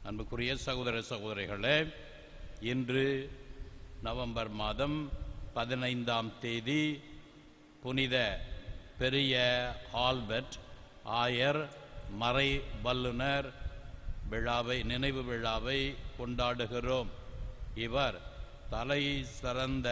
அன்புக்குரிய சகோதர சகோதரிகளே இன்று நவம்பர் மாதம் பதினைந்தாம் தேதி புனித பெரிய ஆல்பர்ட் ஆயர் மறை வல்லுனர் விழாவை நினைவு விழாவை கொண்டாடுகிறோம் இவர் தலை சிறந்த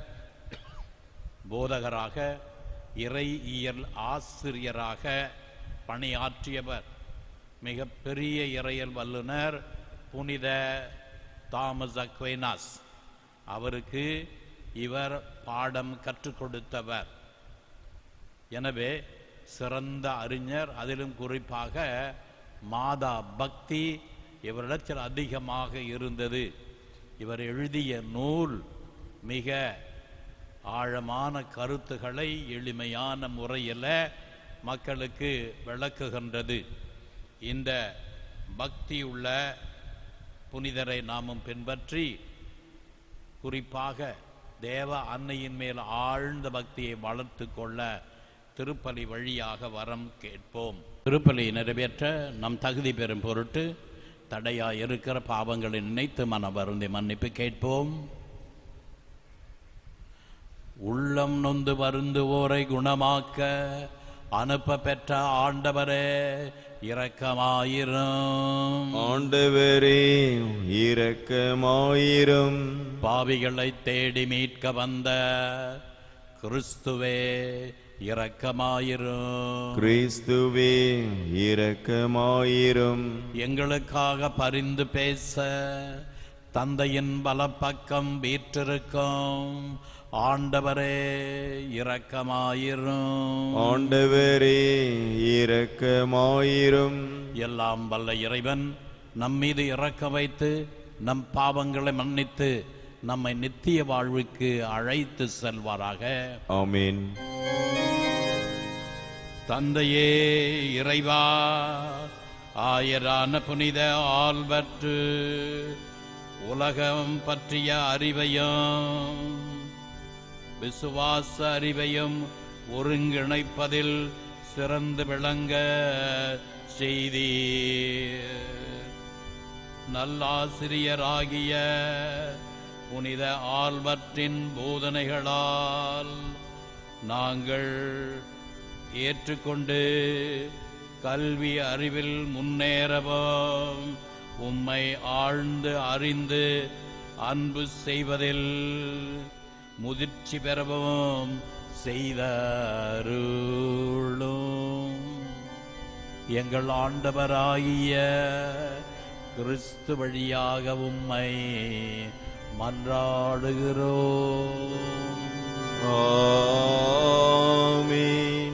போதகராக இறையியல் ஆசிரியராக பணியாற்றியவர் மிகப்பெரிய இறையல் வல்லுனர் புனித தாமஸ் அக்வைனாஸ் அவருக்கு இவர் பாடம் கற்றுக் கொடுத்தவர் எனவே சிறந்த அறிஞர் அதிலும் குறிப்பாக மாதா பக்தி இவரிடத்தில் அதிகமாக இருந்தது இவர் எழுதிய நூல் மிக ஆழமான கருத்துக்களை எளிமையான முறையில் மக்களுக்கு விளக்குகின்றது இந்த பக்தியுள்ள புனிதரை நாமும் பின்பற்றி குறிப்பாக தேவ அன்னையின் மேல் ஆழ்ந்த பக்தியை வளர்த்து கொள்ள திருப்பலி வழியாக வரம் கேட்போம் திருப்பலி நிறைவேற்ற நம் தகுதி பெறும் பொருட்டு தடையாய் இருக்கிற பாவங்களை நினைத்து மன வருந்தி மன்னிப்பு கேட்போம் உள்ளம் நொந்து வருந்துவோரை குணமாக்க அனுப்ப பெற்ற ஆண்டவரே இரக்கமாயிரும் ஆண்டவரே இரக்கமாயிரும் பாவிகளை தேடி மீட்க வந்த கிறிஸ்துவே இரக்கமாயிரும் கிறிஸ்துவே இரக்கமாயிரும் எங்களுக்காக பரிந்து பேச தந்தையின் வலப்பக்கம் வீற்றிருக்கும் ஆண்டவரே இரக்கமாயிரும் ஆண்டவரே இரக்கமாயிரும் எல்லாம் வல்ல இறைவன் நம் மீது இறக்க வைத்து நம் பாவங்களை மன்னித்து நம்மை நித்திய வாழ்வுக்கு அழைத்து செல்வாராக ஆமென் தந்தையே இறைவா ஆயரான புனித ஆல்பர்ட் உலகம் பற்றிய அறிவையும் விசுவாச அறிவையும் ஒருங்கிணைப்பதில் சிறந்து விளங்க செய்தீர் நல்லாசிரியராகிய புனித ஆல்பர்ட்டின் போதனைகளால் நாங்கள் ஏற்றுக்கொண்டு கல்வி அறிவில் முன்னேறவும் உம்மை ஆழ்ந்து அறிந்து அன்பு செய்வதில் முதிர்ச்சி பெறவும் செய்தருளும் எங்கள் ஆண்டவராகிய கிறிஸ்து வழியாக உம்மை மன்றாடுகிறோம் ஆமென்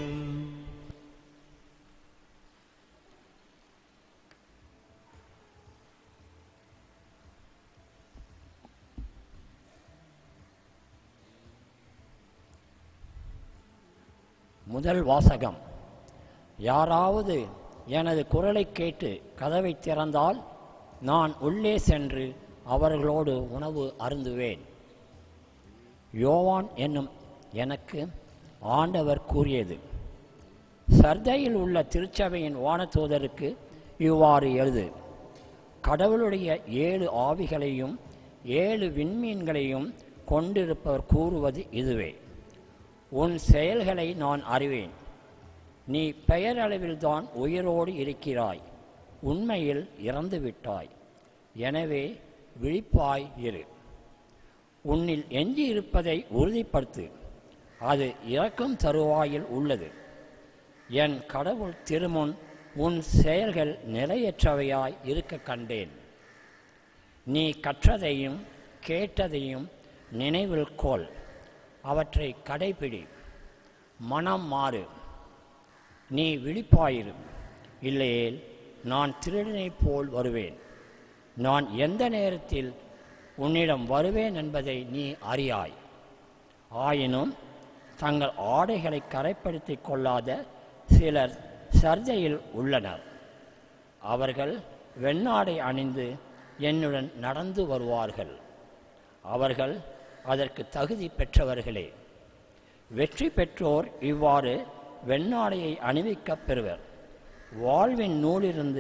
முதல் வாசகம் யாராவது எனது குரலை கேட்டு கதவை திறந்தால் நான் உள்ளே சென்று அவர்களோடு உணவு அருந்துவேன் யோவான் என்னும் எனக்கு ஆண்டவர் கூறியது சர்தையில் உள்ள திருச்சபையின் வானதூதருக்கு இவ்வாறு எழுது கடவுளுடைய ஏழு ஆவிகளையும் ஏழு விண்மீன்களையும் கொண்டிருப்பவர் கூறுவது இதுவே உன் செயல்களை நான் அறிவேன் நீ பெயரளவில்தான் உயிரோடு இருக்கிறாய் உண்மையில் இறந்து விட்டாய் எனவே விழிப்பாய் இரு உன்னில் எஞ்சி இருப்பதை உறுதிப்படுத்து அது இறக்கும் தருவாயில் உள்ளது என் கடவுள் திருமுன் உன் செயல்கள் நிலையற்றவையாய் இருக்க கண்டேன் நீ கற்றதையும் கேட்டதையும் நினைவில் கொள் அவற்றை கடைபிடி மனம் மாறு நீ விழிப்பாயிரு இல்லையேல் நான் திருடனைப் போல் வருவேன் நான் எந்த நேரத்தில் உன்னிடம் வருவேன் என்பதை நீ அறியாய் ஆயினும் தங்கள் ஆடைகளை கரைப்படுத்திக் கொள்ளாத சிலர் சர்ஜையில் உள்ளனர் அவர்கள் வெண்ணாடை அணிந்து என்னுடன் நடந்து வருவார்கள் அவர்கள் அதற்கு தகுதி பெற்றவர்களே வெற்றி பெற்றோர் இவ்வாறு வெண்ணாடையை அணிவிக்கப் பெறுவர் வாழ்வின் நூலிருந்து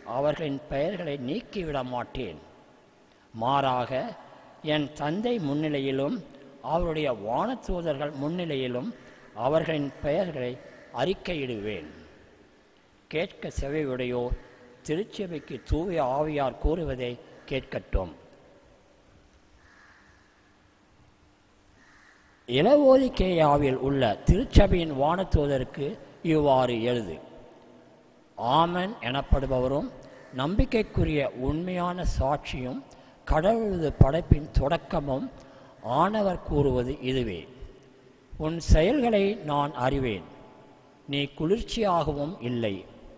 அவர்களின் பெயர்களை நீக்கிவிட மாட்டேன் மாறாக என் தந்தை முன்னிலையிலும் அவருடைய வானதூதர்கள் முன்னிலையிலும் அவர்களின் பெயர்களை அறிக்கையிடுவேன் கேட்க செவையுடையோர் திருச்சபைக்கு தூய ஆவியார் கூறுவதை கேட்கட்டும் இளவோதிக்கேயாவில் உள்ள திருச்சபையின் வானதூதருக்கு இவ்வாறு எழுது ஆமன் எனப்படுபவரும் நம்பிக்கைக்குரிய உண்மையான சாட்சியும் கடவுளது படைப்பின் தொடக்கமும் ஆனவர் கூறுவது இதுவே உன் செயல்களை நான் அறிவேன் நீ குளிர்ச்சியாகவும் இல்லை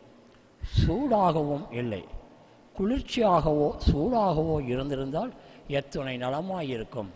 சூடாகவும் இல்லை குளிர்ச்சியாகவோ சூடாகவோ இருந்திருந்தால் எத்துணை நலமாயிருக்கும்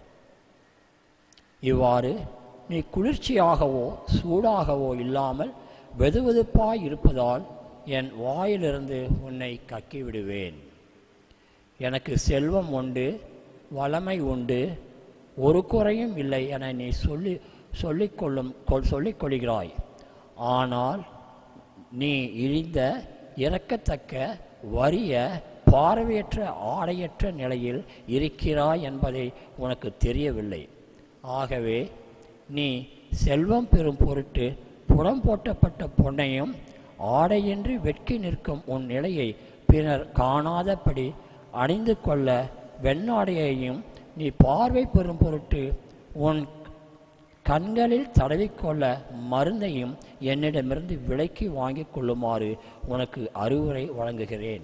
இவ்வாறு நீ குளிர்ச்சியாகவோ சூடாகவோ இல்லாமல் வெதுவெதுப்பாய் இருப்பதால் என் வாயிலிருந்து உன்னை கக்கி விடுவேன் எனக்கு செல்வம் உண்டு வளமை உண்டு ஒரு குறையும் இல்லை என நீ சொல்லி சொல்லிக்கொள்ளும் கொள் சொல்லிக் கொள்கிறாய் ஆனால் நீ இழிந்த இறக்கத்தக்க வறிய பார்வையற்ற ஆடையற்ற நிலையில் இருக்கிறாய் என்பதை உனக்கு தெரியவில்லை ஆகவே நீ செல்வம் பெறும் பொருட்டு புடம் போட்டப்பட்ட பொன்னையும் ஆடையின்றி வெட்கி நிற்கும் உன் நிலையை பிறர் காணாதபடி அணிந்து கொள்ள வெண்ணாடையையும் நீ பார்வை பெறும் பொருட்டு உன் கண்களில் தடவிக்கொள்ள மருந்தையும் என்னிடமிருந்து விலைக்கு வாங்கிக் கொள்ளுமாறு உனக்கு அறிவுரை வழங்குகிறேன்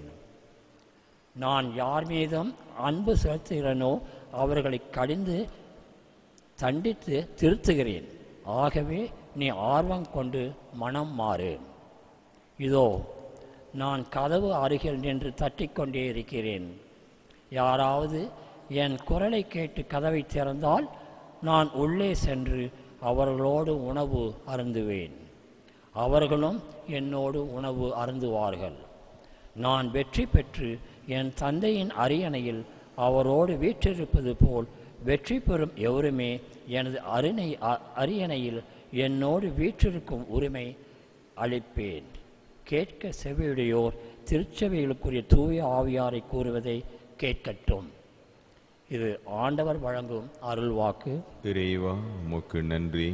நான் யார் மீதும் அன்பு செலுத்துகிறேனோ அவர்களை கடிந்து தண்டித்து திருத்துகிறேன் ஆகவே நீ ஆர்வம் கொண்டு மனம் மாறு இதோ நான் கதவு அருகில் நின்று தட்டிக்கொண்டே இருக்கிறேன் யாராவது என் குரலை கேட்டு கதவை திறந்தால் நான் உள்ளே சென்று அவர்களோடு உணவு அருந்துவேன் அவர்களும் என்னோடு உணவு அருந்துவார்கள் நான் வெற்றி பெற்று என் தந்தையின் அரியணையில் அவரோடு வீற்றிருப்பது போல் வெற்றி பெறும் எவருமே எனது அருணை அ- அரியணையில் என்னோடு வீற்றிருக்கும் உரிமை அளிப்பேன் கேட்க செவியுடையோர் திருச்சபைகளுக்குரிய தூய ஆவியாரை கூறுவதை கேட்கட்டும் இது ஆண்டவர் வழங்கும் அருள்வாக்கு இறைவா உமக்கு நன்றி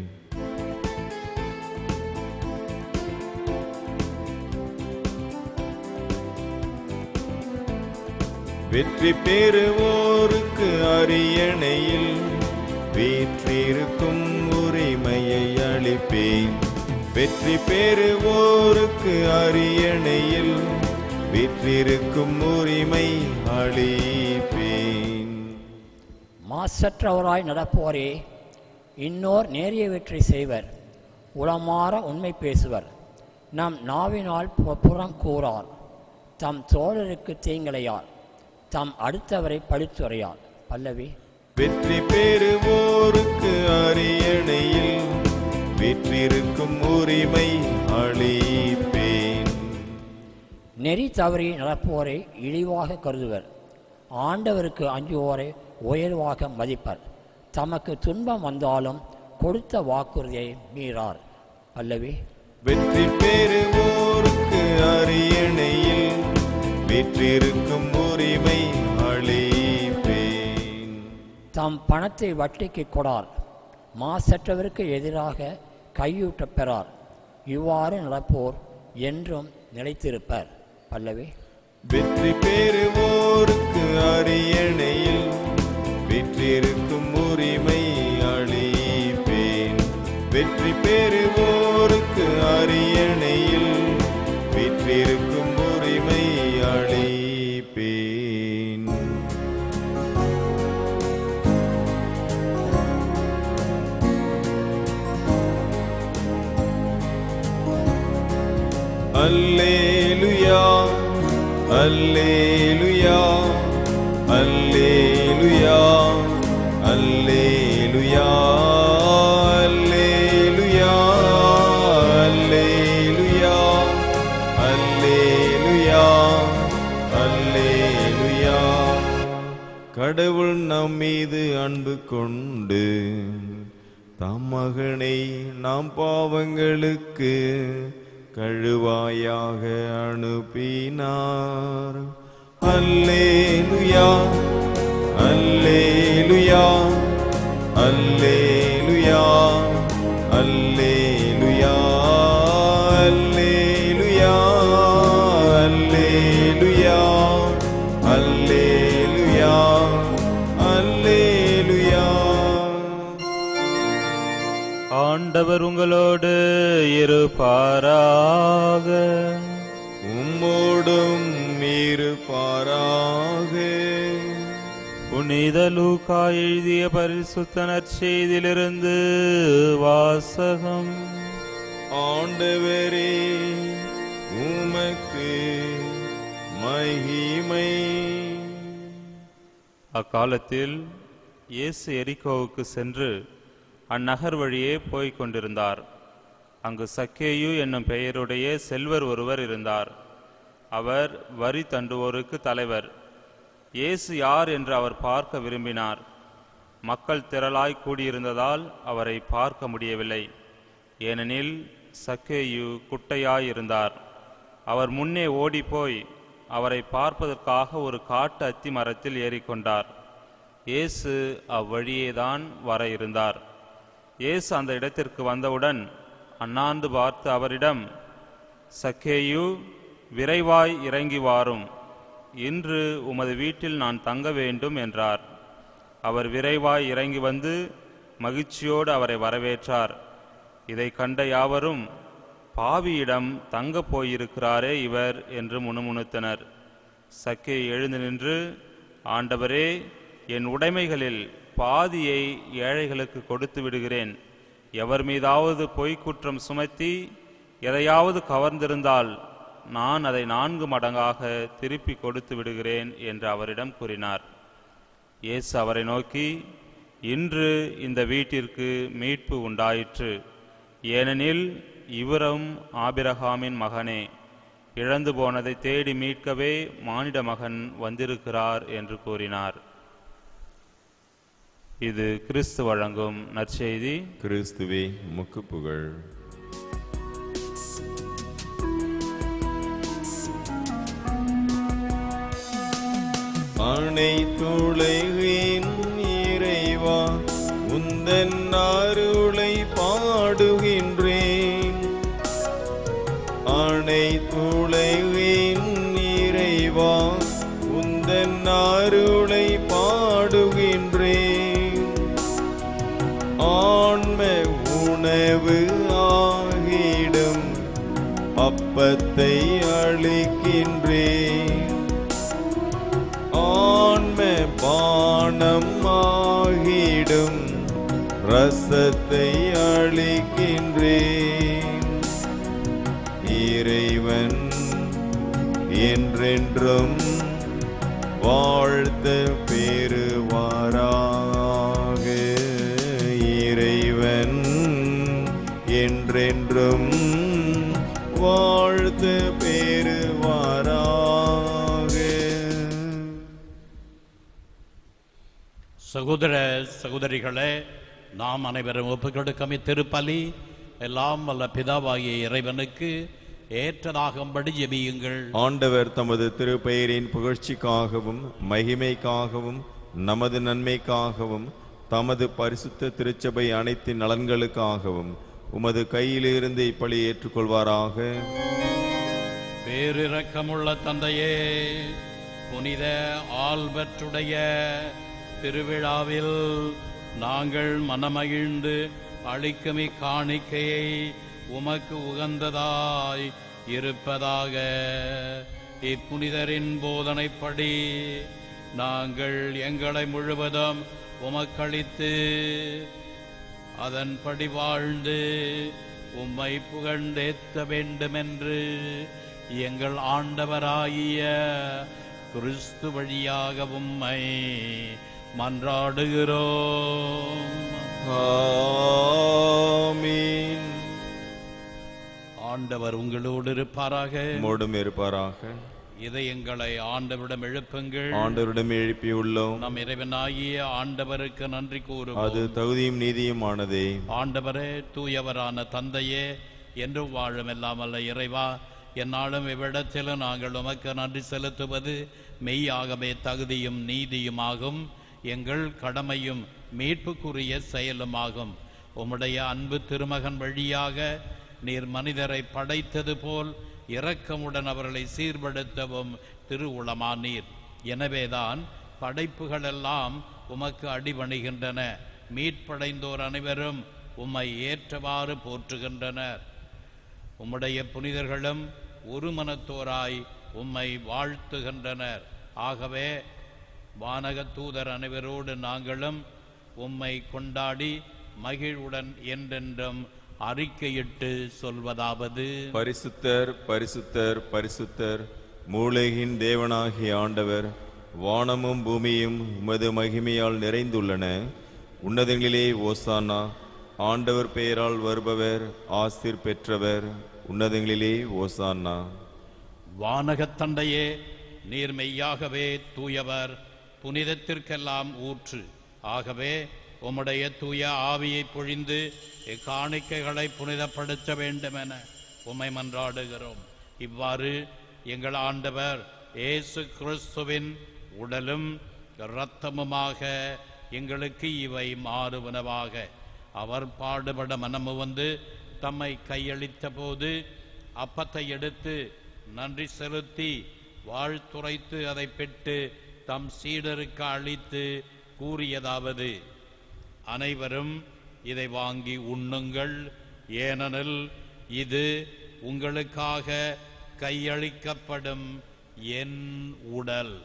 வெற்றி பெறுவோருக்கு அரியணையில் வீற்றிருக்கும் உரிமையை அளிப்பேன் வெற்றி பெறுவோருக்கு அரியணையில் வீற்றிருக்கும் உரிமை அளிப்பேன் மாசற்றவராய் நடப்போரே இன்னோர் நேரிய வெற்றி செய்வர் உளமாற உண்மை பேசுவர் நம் நாவினால் பு- புறம் கூறார் தம் தோழருக்கு தீங்கிழையார் தம் அடுத்தவரை பழித்துரையார் பல்லவி வெற்றி பெறுவோருக்கு அரியணையில் வீற்றிருக்கும் உரிமை அளிப்பேன் நெறி தவறி நடப்போரை இழிவாக கருதுவர் ஆண்டவருக்கு அஞ்சுவோரை உயர்வாக மதிப்பர் தமக்கு துன்பம் வந்தாலும் கொடுத்த வாக்குறுதியை மீறார் பல்லவி வெற்றி பெறுவோருக்கு அரியணையில் வீற்றிருக்கும் உரிமை அளிப்பேன் தாம் பணத்தை வட்டிக்கு கொடார் மாசற்றவருக்கு எதிராக கையூட்டப் பெறார் இவ்வாறு நடப்போர் என்றும் நிலைத்திருப்பர் பல்லவி வெற்றி பெறுவோருக்கு அரியணையில் வீற்றிருக்கும் உரிமை அளிப்பேன் வெற்றி பெறுவோருக்கு அரியணையில் வீற்றிருக்கும் உரிமை அளிப்பேன் அல்லேலுயா அல்லேலுயா அல்லேலுயா அல்லேலுயா அல்லேலுயா அல்லேலுயா அல்லேலுயா அல்லேலுயா கடவுள் நம் மீது அன்பு கொண்டு தம் மகனை நாம் பாவங்களுக்கு கழுவாயாக அனுப்பினார் அல்லேலுயா அல்லேலுயா அல்லேலுயா அல்லேலுயா அல்லேலுயா அல்லேலுயா அல்லேலுயா அல்லேலுயா ஆண்டவர் உங்களோடு இருப்பாராக உம்மோடும் இருப்பாராக புனித லூக்கா எழுதிய பரிசுத்த நற்செய்தியிலிருந்து வாசகம் ஆண்டவரே உமக்கு மகிமை அக்காலத்தில் இயேசு எரிகோவுக்கு சென்று அந்நகர் வழியே போய்க் கொண்டிருந்தார் அங்கு சக்கேயு என்னும் பெயருடைய செல்வர் ஒருவர் இருந்தார் அவர் வரி தண்டுவோருக்கு தலைவர் இயேசு யார் என்று அவர் பார்க்க விரும்பினார் மக்கள் திரளாய் கூடியிருந்ததால் அவரை பார்க்க முடியவில்லை ஏனெனில் சக்கேயு குட்டையாயிருந்தார் அவர் முன்னே ஓடிப்போய் அவரை பார்ப்பதற்காக ஒரு காட்டு அத்தி மரத்தில் ஏறிக்கொண்டார் இயேசு அவ்வழியேதான் வர இருந்தார் இயேசு அந்த இடத்திற்கு வந்தவுடன் அண்ணாந்து பார்த்து அவரிடம் சக்கேயு விரைவாய் இறங்கி வாரும் இன்று உமது வீட்டில் நான் தங்க வேண்டும் என்றார் அவர் விரைவாய் இறங்கி வந்து மகிழ்ச்சியோடு அவரை வரவேற்றார் இதை கண்ட யாவரும் பாவியிடம் தங்கப் போயிருக்கிறாரே இவர் என்று முணுமுணுத்தனர் சக்கே எழுந்து நின்று ஆண்டவரே என் உடைமைகளில் பாதியை ஏழைகளுக்கு கொடுத்து விடுகிறேன் எவர் மீதாவது பொய்க் குற்றம் சுமத்தி எதையாவது கவர்ந்திருந்தால் நான் அதை நான்கு மடங்காக திருப்பி கொடுத்து விடுகிறேன் என்று அவரிடம் கூறினார் இயேசு அவரை நோக்கி இன்று இந்த வீட்டிற்கு மீட்பு உண்டாயிற்று ஏனெனில் இவரும் ஆபிரகாமின் மகனே இழந்து போனதை தேடி மீட்கவே மானிட மகன் வந்திருக்கிறார் என்று கூறினார் இது கிறிஸ்து வழங்கும் நற்செய்தி கிறிஸ்துவே முக்கு புகழ் அனைத்துலகின் இறைவா உந்தன் அருளை பாடுகின்றேன் அனைத்துலகின் இறைவா உந்தன் அருளை பாடுகின்றேன் ஆன்ம உணவு ஆகிடும் அப்பத்தை அளிக்கின்றேன் ஆன்ம பானம் ஆகிடும் ரசத்தை அளிக்கின்றேன் இறைவன் என்றென்றும் வாழ்த்த பெறுவாராக இறைவன் என்றென்றும் வாழ்த்த பெறுவாராக சகோதர சகோதரிகளே நாம் அனைவரும் ஒப்புக்கொடுக்கும் இத்திருப்பலி எல்லாம் வல்ல பிதாவாகிய இறைவனுக்கு ஏற்றதாகும்படி ஜெபியுங்கள் ஆண்டவர் தமது திருப்பெயரின் புகழ்ச்சிக்காகவும் மகிமைக்காகவும் நமது நன்மைக்காகவும் தமது பரிசுத்த திருச்சபை அனைத்து நலன்களுக்காகவும் உமது கையிலிருந்து இப்படி ஏற்றுக்கொள்வாராக பேரிரக்கமுள்ள தந்தையே புனித ஆல்பர்ட்டுடைய திருவிழாவில் நாங்கள் மனமகிழ்ந்து அளிக்கும் இக்காணிக்கையை உமக்கு உகந்ததாய் இருப்பதாக இப்புனிதரின் போதனைப்படி நாங்கள் எங்களை முழுவதும் உமக்களித்து அதன்படி வாழ்ந்து உம்மை புகழ்ந்தேத்த வேண்டுமென்று எங்கள் ஆண்டவராகிய கிறிஸ்து வழியாக உம்மை மன்றாடுகிறோம் ஆமீன் ஆண்டவர் உங்களோடு இருப்பாராக மோடும் இருப்பாராக இதயங்களை ஆண்டவரிடம் எழுப்புங்கள் ஆண்டவரிடம் எழுப்பியுள்ளோம் நம் இறைவனாகிய ஆண்டவருக்கு நன்றி அது கூறுவோம் தகுதியும் நீதியுமானதே ஆண்டவரே தூயவரான தந்தையே என்று வாழும் எல்லாம் அல்ல இறைவா என்னாலும் இவ்விடத்திலும் நாங்கள் உமக்கு நன்றி செலுத்துவது மெய்யாகவே தகுதியும் நீதியுமாகும் எங்கள் கடமையும் மீட்புக்குரிய செயலுமாகும் உம்முடைய அன்பு திருமகன் வழியாக நீர் மனிதரை படைத்தது போல் இரக்கமுடன் அவர்களை சீர்படுத்தவும் திருவுளமானீர் எனவேதான் படைப்புகள் எல்லாம் உமக்கு அடிபணிகின்றன மீட்படைந்தோர் அனைவரும் உம்மை ஏற்றவாறு போற்றுகின்றனர் உம்முடைய புனிதர்களும் ஒரு மனத்தோராய் உம்மை வாழ்த்துகின்றனர் ஆகவே வானக தூதர் அனைவரோடு நாங்களும் உம்மை கொண்டாடி மகிழ்வுடன் என்றென்றும் அறிக்கையிட்டு சொல்வதாவது பரிசுத்தர் பரிசுத்தர் பரிசுத்தர் மூளையின் தேவனாகிய ஆண்டவர் வானமும் பூமியும் உமது மகிமையால் நிறைந்துள்ளன உன்னதங்களிலே ஓசானா ஆண்டவர் பெயரால் வருபவர் ஆசிர் பெற்றவர் உன்னதங்களிலே ஓசானா வானகத் தந்தையே நீர் மெய்யாகவே தூயவர் புனிதத்திற்கெல்லாம் ஊற்று ஆகவே உம்முடைய தூய ஆவியை பொழிந்து இக்காணிக்கைகளை புனிதப்படுத்த வேண்டுமென உம்மை மன்றாடுகிறோம் இவ்வாறு எங்கள் ஆண்டவர் இயேசு கிறிஸ்துவின் உடலும் இரத்தமுமாக எங்களுக்கு இவை மாறுவனவாக அவர் பாடுபட மனமு வந்து தம்மை கையளித்த போது அப்பத்தை எடுத்து நன்றி செலுத்தி வாழ்த்துரைத்து அதை பெற்று தம் சீடருக்கு அளித்து கூறியதாவது அனைவரும் இதை வாங்கி உண்ணுங்கள் ஏனெனில் இது உங்களுக்காக கையளிக்கப்படும் என் உடல்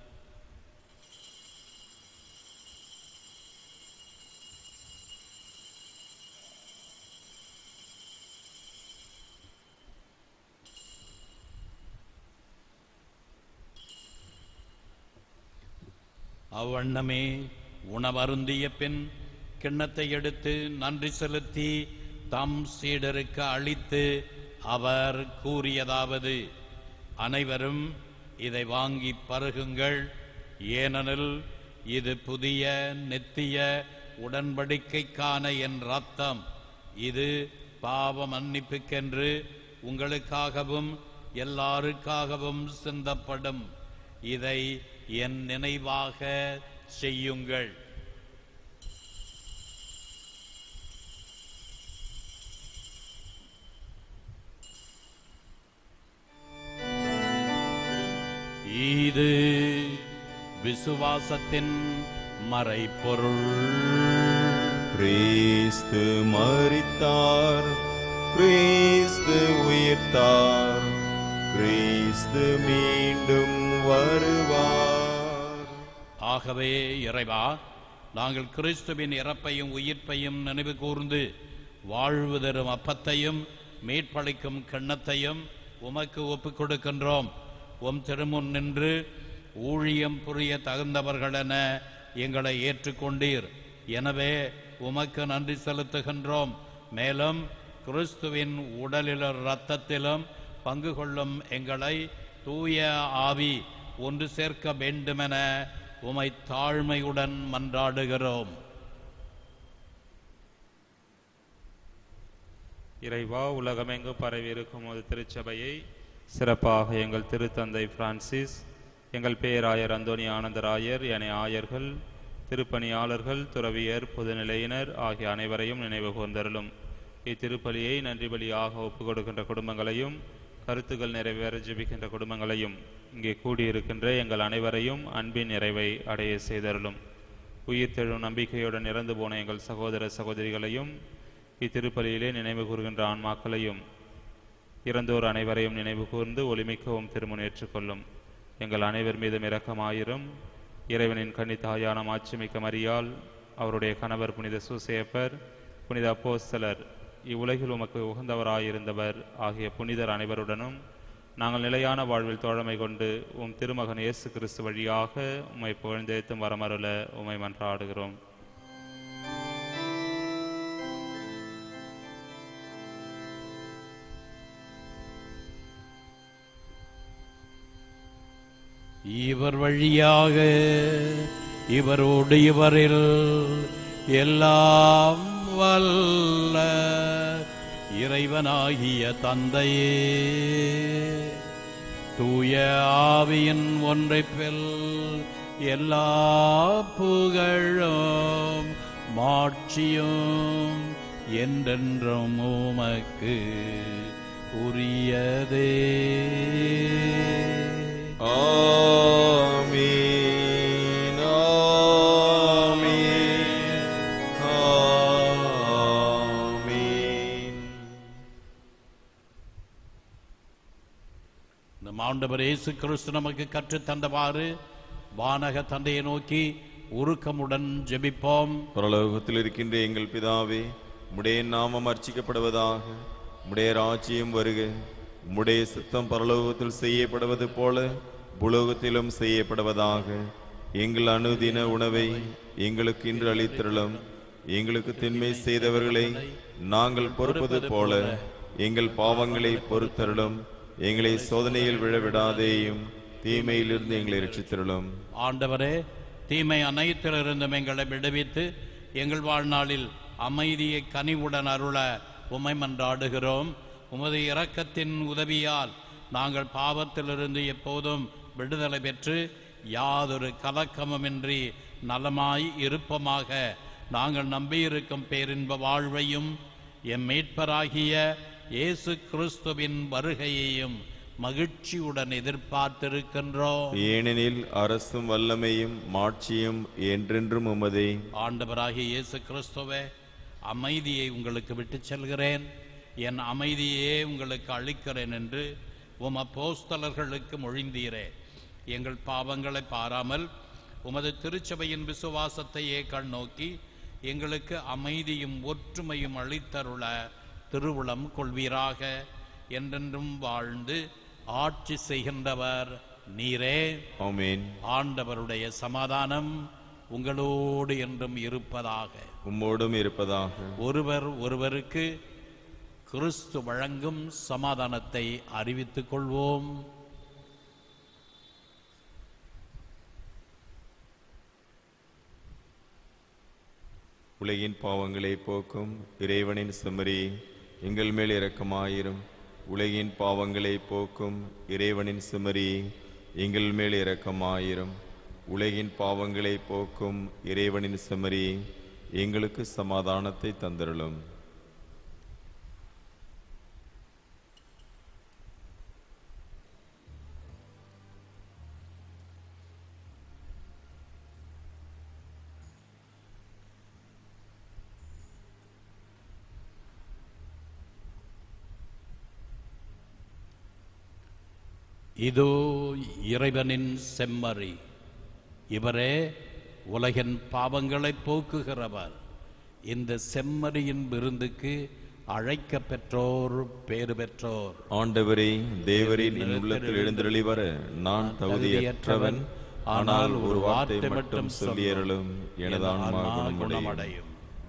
அவ்வண்ணமே உணவருந்திய பின் கிண்ணத்தை எடுத்து நன்றி செலுத்தி தம் சீடருக்கு அளித்து அவர் கூறியதாவது அனைவரும் இதை வாங்கி பருகுங்கள் ஏனெனில் இது புதிய நித்திய உடன்படிக்கைக்கான என் ரத்தம் இது பாவ மன்னிப்புக்கென்று உங்களுக்காகவும் எல்லாருக்காகவும் சிந்தப்படும் இதை என் நினைவாக செய்யுங்கள் இது விசுவாசத்தின் மறைப்பொருள் கிறிஸ்து மரித்தார் கிறிஸ்து உயிர்த்தார் கிறிஸ்து மீண்டும் வருவார் ஆகவே இறைவா நாங்கள் கிறிஸ்துவின் இறப்பையும் உயிர்ப்பையும் நினைவு கூர்ந்து வாழ்வு தரும் அப்பத்தையும் மீட்பளிக்கும் கிண்ணத்தையும் உமக்கு ஒப்புக் கொடுக்கின்றோம் உம் திருமுன் நின்று ஊழியம் புரிய தகுந்தவர்களென எங்களை ஏற்றுக்கொண்டீர் எனவே உமக்கு நன்றி செலுத்துகின்றோம் மேலும் கிறிஸ்துவின் உடலிலும் இரத்தத்திலும் பங்கு கொள்ளும் எங்களை தூய ஆவி ஒன்று சேர்க்க வேண்டுமென உமை தாழ்மையுடன் மன்றாடுகிறோம் இறைவா உலகமெங்கும் பரவி இருக்கும் ஒரு திருச்சபையை சிறப்பாக எங்கள் திருத்தந்தை பிரான்சிஸ் எங்கள் பேராயர் அந்தோணி ஆனந்தராயர் என ஆயர்கள் திருப்பணியாளர்கள் துறவியர் பொதுநிலையினர் ஆகிய அனைவரையும் நினைவு கூர்ந்தருளும் இத்திருப்பலியை நன்றி பலியாக ஒப்புக் கொடுக்கின்ற குடும்பங்களையும் கருத்துக்கள் நிறைவேற ஜெபிக்கின்ற குடும்பங்களையும் இங்கே கூடியிருக்கின்ற எங்கள் அனைவரையும் அன்பின் நிறைவை அடைய செய்தருளும் உயிர்த்தெழும் நம்பிக்கையுடன் இறந்து போன எங்கள் சகோதர சகோதரிகளையும் இத்திருப்பலியிலே நினைவு கூறுகின்ற ஆன்மாக்களையும் இறந்தோர் அனைவரையும் நினைவு கூர்ந்து ஒளிமிக்கவும் திருமுன் ஏற்றுக்கொள்ளும் எங்கள் அனைவர் மீதும் இரக்கமாயிரும் இறைவனின் கன்னித்தாயான மாட்சிமிக்க மரியால் அவருடைய கணவர் புனித சூசேப்பர் புனித அப்போஸ்தலர் இவ்வுலகில் உமக்கு உகந்தவராயிருந்தவர் ஆகிய புனிதர் அனைவருடனும் நாங்கள் நிலையான வாழ்வில் தோழமை கொண்டு உம் திருமகன் இயேசு கிறிஸ்து வழியாக உம்மை புகழ்ந்தேத்தும் வரமருள உம்மை மன்றாடுகிறோம் இவர் வழியாக இவரோடு இவரில் எல்லாம் வல்ல இறைவனாகிய தந்தையே தூய ஆவியின் ஒன்றைப்பில் எல்லா புகழும் மாட்சியும் என்றென்றும் உமக்கு உரியதே ஆமீன் ஆமீன் ஆமீன் நம் ஆண்டவர் இயேசு கிறிஸ்து நமக்கு கற்றுத் தந்தவாறு வானக தந்தையை நோக்கி உருக்கமுடன் ஜெபிப்போம் பரலோகத்தில் இருக்கின்ற எங்கள் பிதாவே உம்முடைய நாமம் அர்ச்சிக்கப்படுவதாக உம்முடைய ராஜ்யம் வருக உம்முடைய சித்தம் பரலோகத்தில் செய்யப்படுவது போல புலோகத்திலும் செய்யப்படுவதாக எங்கள் அனுதின உணவை எங்களுக்கு இன்று அளித்திரளும் எங்களுக்கு தின்மை செய்தவர்களை நாங்கள் பொறுப்பது போல எங்கள் பாவங்களை பொறுத்தருளும் எங்களை சோதனையில் விழவிடாதேயும் தீமையிலிருந்து எங்களை ரட்சித்திரளும் ஆண்டவரே தீமை அனைத்திலிருந்தும் எங்களை விடுவித்து எங்கள் வாழ்நாளில் அமைதியை கனிவுடன் அருள உமை மன்றாடுகிறோம் உமது இரக்கத்தின் உதவியால் நாங்கள் பாவத்திலிருந்து எப்போதும் விடுதலை பெற்று யாதொரு கலக்கமுமின்றி நலமாய் இருப்பமாக நாங்கள் நம்பியிருக்கும் பேரின்ப வாழ்வையும் எம் மீட்பராகிய இயேசு கிறிஸ்துவின் வருகையையும் மகிழ்ச்சியுடன் எதிர்பார்த்திருக்கின்றோம் ஏனெனில் அரசும் வல்லமையும் மாட்சியும் என்றென்றும் உமதே ஆண்டவராகிய இயேசு கிறிஸ்துவே அமைதியை உங்களுக்கு விட்டுச் செல்கிறேன் என் அமைதியே உங்களுக்கு அளிக்கிறேன் என்று உம் அப்போஸ்தலர்களுக்கு மொழிந்தீரே எங்கள் பாவங்களை பாராமல் உமது திருச்சபையின் விசுவாசத்தையே கண்ணோக்கி எங்களுக்கு அமைதியும் ஒற்றுமையும் அளித்தருள திருவுளம் கொள்வீராக என்றென்றும் வாழ்ந்து ஆட்சி செய்கின்றவர் நீரே ஆமென் ஆண்டவருடைய சமாதானம் உங்களோடு என்றும் இருப்பதாக உம்மோடும் இருப்பதாக ஒருவர் ஒருவருக்கு கிறிஸ்து வழங்கும் சமாதானத்தை அறிவித்துக் கொள்வோம் உலகின் பாவங்களை போக்கும் இறைவனின் செம்மறி எங்கள் மேல் இரக்கமாயிரும் உலகின் பாவங்களை போக்கும் இறைவனின் செம்மறி எங்கள் மேல் இரக்கமாயிரும் உலகின் பாவங்களை போக்கும் இறைவனின் செம்மறி எங்களுக்கு சமாதானத்தை தந்தருளும் இதோ இறைவனின் செம்மறி இவரே உலகின் பாவங்களை போக்குகிறவர் இந்த செம்மறியின் விருந்துக்கு அழைக்க பெற்றோர் பேறு பெற்றோர் ஆண்டவரே தேவரின் என் உள்ளத்தில் எழுந்தருளி வர நான் தகுதியற்றவன் ஆனால் ஒரு வார்த்தை மட்டும் சொல்லியருளும் எனது ஆன்மா குணமடையும் குணமடையும்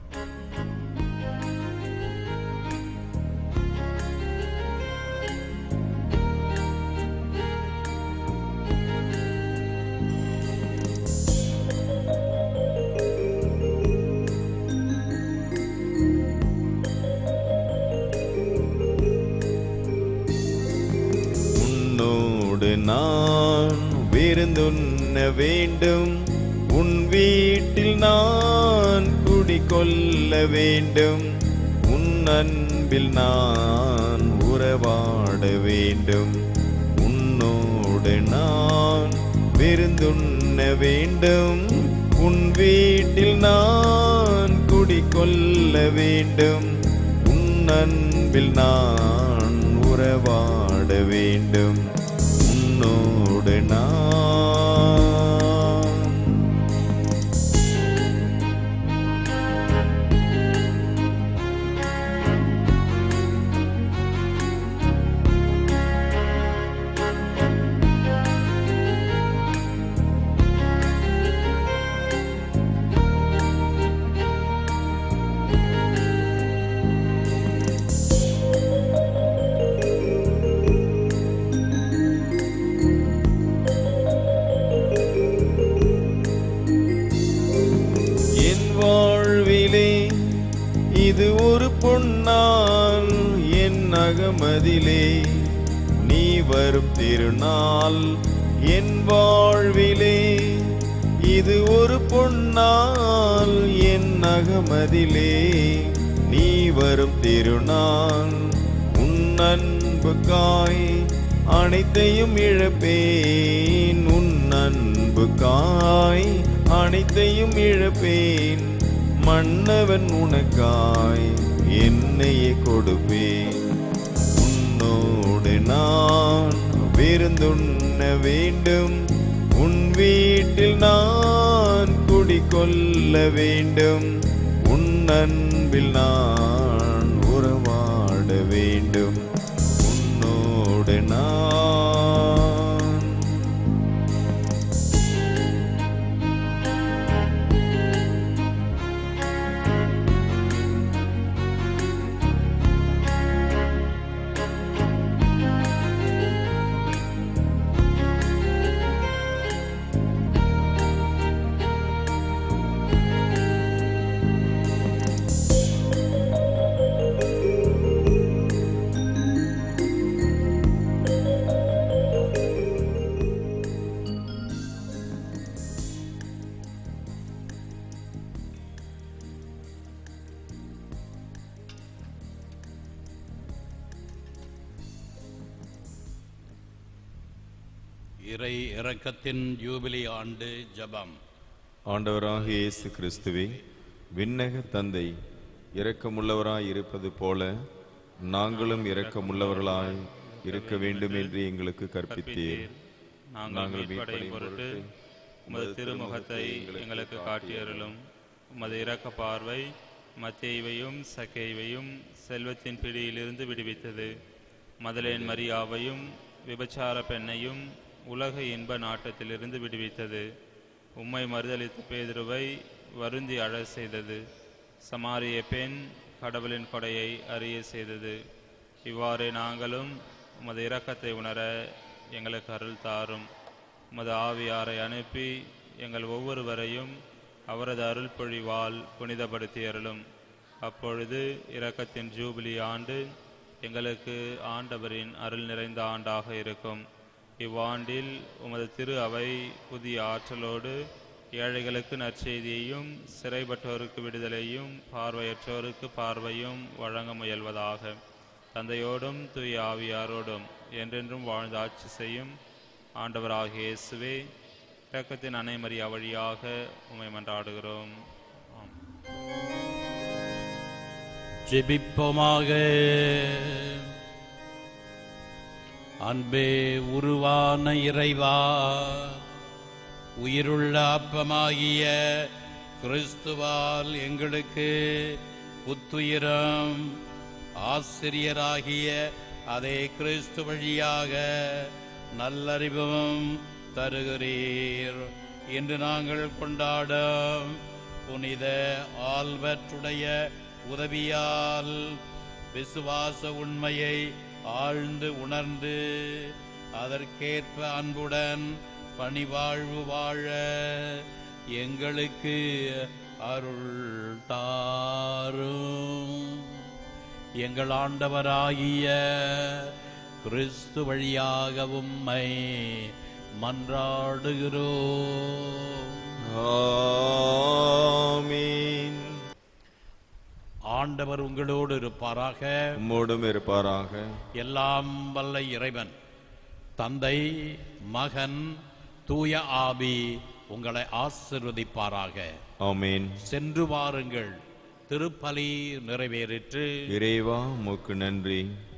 உன்னோடு நான் விருந்துண்ண வேண்டும் உன் வீட்டில் நான் குடிகொள்ள வேண்டும் உன் அன்பில் நான் உறவாட வேண்டும் உன்னோடு நான் விருந்துண்ண வேண்டும் உன் வீட்டில் நான் குடிகொள்ள வேண்டும் உன் அன்பில் நான் உறவாட வேண்டும் உன்னோடு நான் நகமதிலே நீ வரும் திருநாள் என் வாழ்விலே இது ஒரு பொன்னாள் என் நகமதிலே நீ வரும் திருநாள் உன் அன்புக்காய் அனைத்தையும் இழப்பேன் உன் அன்புக்காய் அனைத்தையும் இழப்பேன் மன்னவன் உனக்காய் என்னையே கொடுப்பேன் உன்னோடு நான் விருந்துண்ண வேண்டும் உன் வீட்டில் நான் குடிக்கொள்ள வேண்டும் உன் அன்பில் நான் உறவாட வேண்டும் உன்னோடு நான் இறை இரக்கத்தின் யூபிலி ஆண்டு ஜெபம் ஆண்டவராக இயேசு கிறிஸ்துவே விண்ணக தந்தை இரக்கமுள்ளவராய் இருப்பது போல நாங்களும் இரக்கமுள்ளவர்களாய் இருக்க வேண்டும் என்று எங்களுக்கு கற்பித்தீர் நாங்கள் மீட்படையும் பொருட்டு உமது திருமுகத்தை எங்களுக்கு காட்டியருளும் உமது இரக்க பார்வை மத்தேயுவையும் சக்கேயுவையும் செல்வத்தின் பிடியிலிருந்து விடுவித்தது மதலேன் மரியாவையும் விபச்சார பெண்ணையும் உலக இன்ப நாட்டத்திலிருந்து விடுவித்தது உம்மை மறுதலித்த பேதுருவை வருந்தி அழச் செய்தது சமாரிய பெண் கடவுளின் கொடையை அறிய செய்தது இவ்வாறு நாங்களும் உமது இரக்கத்தை உணர எங்களுக்கு அருள் தாரும் உமது ஆவியாரை அனுப்பி எங்கள் ஒவ்வொருவரையும் அவரது அருள் பொழிவால் புனிதப்படுத்தி அருளும் அப்பொழுது இரக்கத்தின் ஜூபிலி ஆண்டு எங்களுக்கு ஆண்டவரின் அருள் நிறைந்த ஆண்டாக இருக்கும் இவ்வாண்டில் உமது திரு அவை புதிய ஆற்றலோடு ஏழைகளுக்கு நற்செய்தியையும் சிறைப்பட்டோருக்கு விடுதலையும் பார்வையற்றோருக்கு பார்வையும் வழங்க முயல்வதாக தந்தையோடும் தூய ஆவியாரோடும் என்றென்றும் வாழ்ந்து ஆட்சி செய்யும் ஆண்டவராகிய இயேசுவே இரக்கத்தின் அனைமரியா வழியாக உம்மை மன்றாடுகிறோம் ஆம். ஜெபிப்போமாக அன்பே உருவான இறைவா உயிருள்ள அப்பமாகிய கிறிஸ்துவால் எங்களுக்கு புத்துயிரம் ஆசிரியராகிய அதே கிறிஸ்து வழியாக நல்லறிவும் தருகிறீர் இன்று நாங்கள் கொண்டாடும் புனித ஆல்பர்ட்டுடைய உதவியால் விசுவாச உண்மையை ஆழ்ந்து உணர்ந்து அதற்கேற்ப அன்புடன் பணிவாழ்வு வாழ எங்களுக்கு அருள் தாரும் எங்கள் ஆண்டவராகிய கிறிஸ்து வழியாக உம்மை மன்றாடுகிறோம் ஆமீன் ஆண்டவர் உங்களோடு இருப்பாராக உம்மோடும் இருப்பாராக எல்லாம் வல்ல இறைவன் தந்தை மகன் தூய ஆவி உங்களை ஆசிர்வதிப்பாராக ஆமீன் சென்று வாருங்கள் திருப்பலி நிறைவேறிற்று இறைவா உமக்கு நன்றி